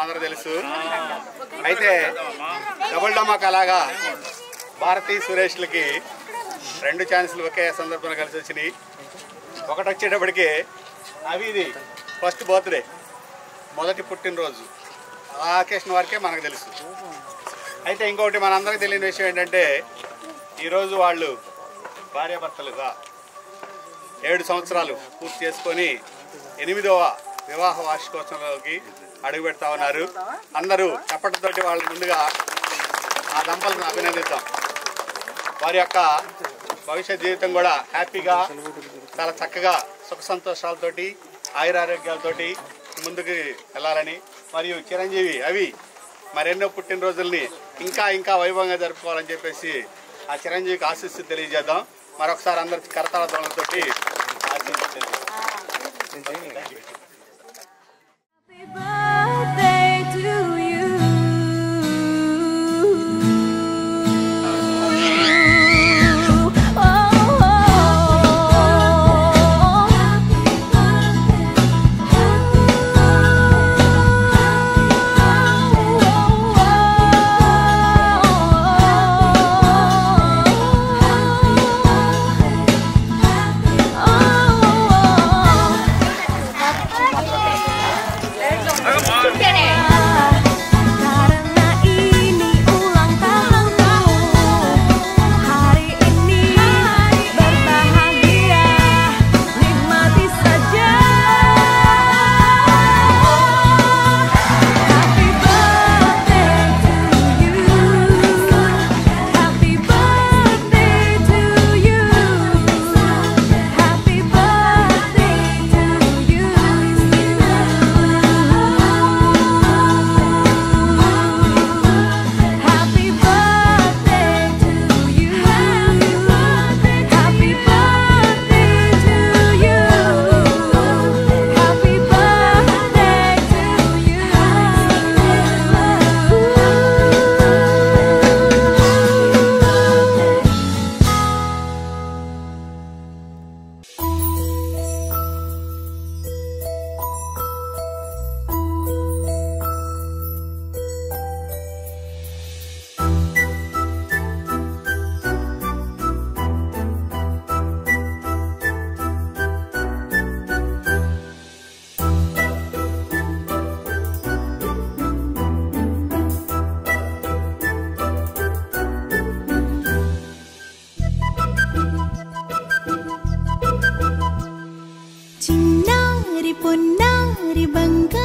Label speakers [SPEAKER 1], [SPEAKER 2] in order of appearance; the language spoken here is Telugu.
[SPEAKER 1] అందరూ తెలుసు అయితే డబుల్ డమాక్ అలాగా భారతీ సురేష్లకి రెండు ఛాన్సులు ఒకే సందర్భంలో కలిసి వచ్చినాయి ఒకటి వచ్చేటప్పటికి అవి ఇది ఫస్ట్ బర్త్డే మొదటి పుట్టినరోజు ఆ అకేషన్ వరకే మనకు తెలుసు అయితే ఇంకొకటి మనందరికీ తెలియని విషయం ఏంటంటే ఈరోజు వాళ్ళు భార్యాభర్తలుగా ఏడు సంవత్సరాలు పూర్తి చేసుకొని ఎనిమిదవ వివాహ వార్షికోత్సవంలోకి అడుగు పెడతా ఉన్నారు అందరూ చప్పటితోటి వాళ్ళ ముందుగా ఆ దంపతులను అభినందిద్దాం వారి యొక్క భవిష్యత్ జీవితం కూడా హ్యాపీగా చాలా చక్కగా సుఖ సంతోషాలతోటి ఆయురారోగ్యాలతోటి ముందుకు వెళ్ళాలని మరియు చిరంజీవి అవి మరెన్నో పుట్టినరోజుల్ని ఇంకా ఇంకా వైభవంగా జరుపుకోవాలని చెప్పేసి ఆ చిరంజీవికి ఆశిస్తూ తెలియజేద్దాం మరొకసారి అందరి కరతాళ ధ్వనులతోటి ఆశిస్తూ
[SPEAKER 2] birthday to you. Karena ini ulang tahunmu Hari ini berbahagia Nikmati saja Happy birthday to you Happy birthday to you Happy birthday to you Happy birthday to you. Happy birthday to you. Happy birthday to you. చిన్నారి పొన్నారి బంగారు